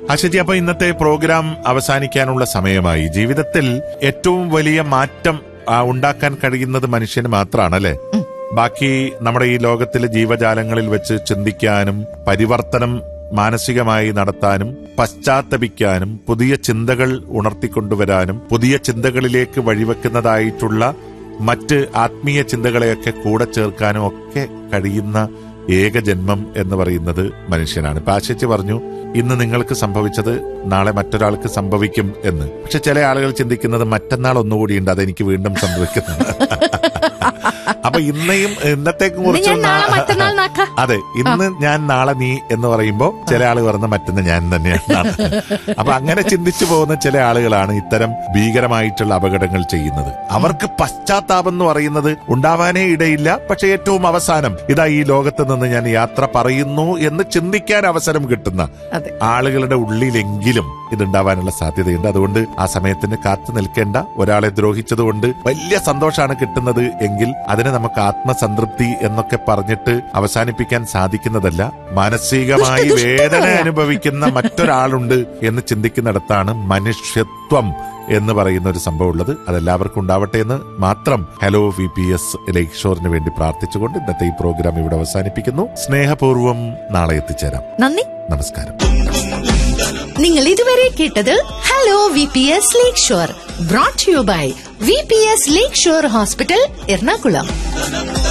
അശജി അപ്പൊ ഇന്നത്തെ പ്രോഗ്രാം അവസാനിക്കാനുള്ള സമയമായി ജീവിതത്തിൽ ഏറ്റവും വലിയ മാറ്റം ആ, ഉണ്ടാക്കാൻ കഴിയുന്നത് മനുഷ്യന് മാത്രമാണ് അല്ലെ ബാക്കി നമ്മുടെ ഈ ലോകത്തിലെ ജീവജാലങ്ങളിൽ വെച്ച് ചിന്തിക്കാനും പരിവർത്തനം മാനസികമായി നടത്താനും പശ്ചാത്തപിക്കാനും പുതിയ ചിന്തകൾ ഉണർത്തിക്കൊണ്ടുവരാനും പുതിയ ചിന്തകളിലേക്ക് വഴിവെക്കുന്നതായിട്ടുള്ള മറ്റ് ആത്മീയ ചിന്തകളെയൊക്കെ കൂടെ ചേർക്കാനും ഒക്കെ കഴിയുന്ന ഏക ജന്മം എന്ന് പറയുന്നത് മനുഷ്യനാണ് ഇപ്പൊ ആശിച്ച് പറഞ്ഞു ഇന്ന് നിങ്ങൾക്ക് സംഭവിച്ചത് നാളെ മറ്റൊരാൾക്ക് സംഭവിക്കും എന്ന് പക്ഷെ ചില ആളുകൾ ചിന്തിക്കുന്നത് മറ്റന്നാൾ ഒന്നുകൂടിയുണ്ട് അതെനിക്ക് വീണ്ടും സംഭവിക്കുന്നത് അപ്പൊ ഇന്നയും ഇന്നത്തേക്ക് ഇന്ന് കുറിച്ച് ഞാൻ നാളെ മറ്റന്നാൾ നാക്കാം അതെ ഇന്ന് ഞാൻ നാളെ നീ എന്ന് പറയുമ്പോ ചില ആള് പറഞ്ഞ മറ്റന്ന് ഞാൻ തന്നെയാണ് അപ്പൊ അങ്ങനെ ചിന്തിച്ചു പോകുന്ന ചില ആളുകളാണ് ഇത്തരം ഭീകരമായിട്ടുള്ള അപകടങ്ങൾ ചെയ്യുന്നത് അവർക്ക് പശ്ചാത്താപം എന്ന് പറയുന്നത് ഉണ്ടാവാനേ ഇടയില്ല പക്ഷെ ഏറ്റവും അവസാനം ഇതാ ഈ ലോകത്ത് നിന്ന് ഞാൻ യാത്ര പറയുന്നു എന്ന് ചിന്തിക്കാൻ അവസരം കിട്ടുന്ന അതെ ആളുകളുടെ ഉള്ളിലെങ്കിലും ഇതുണ്ടാവാനുള്ള സാധ്യതയുണ്ട് അതുകൊണ്ട് ആ സമയത്തിന് കാത്തു നിൽക്കേണ്ട ഒരാളെ ദ്രോഹിച്ചതുകൊണ്ട് വലിയ സന്തോഷമാണ് കിട്ടുന്നത് എങ്കിൽ അതിനെ നമുക്ക് ആത്മസംതൃപ്തി എന്നൊക്കെ പറഞ്ഞിട്ട് അവസാനിപ്പിക്കാൻ സാധിക്കുന്നതല്ല മാനസികമായി ദുഷ്ട- ദുഷ്ടതയാ. വേദന അനുഭവിക്കുന്ന മറ്റൊരാളുണ്ട് എന്ന് ചിന്തിക്കുന്നിടത്താണ് മനുഷ്യത്വം എന്ന് പറയുന്ന ഒരു സംഭവം ഉള്ളത് അതെല്ലാവർക്കും ഉണ്ടാവട്ടെ എന്ന് മാത്രം ഹലോ വി പി എസ് ലേക്ക് ഷോറിന് വേണ്ടി പ്രാർത്ഥിച്ചുകൊണ്ട് ഇന്നത്തെ ഈ പ്രോഗ്രാം ഇവിടെ അവസാനിപ്പിക്കുന്നു സ്നേഹപൂർവ്വം നാളെ എത്തിച്ചേരാം നന്ദി നമസ്കാരം നിങ്ങൾ ഇതുവരെ കേട്ടത് hello V P S Lakeshore brought you by V P S Lakeshore hospital Ernakulam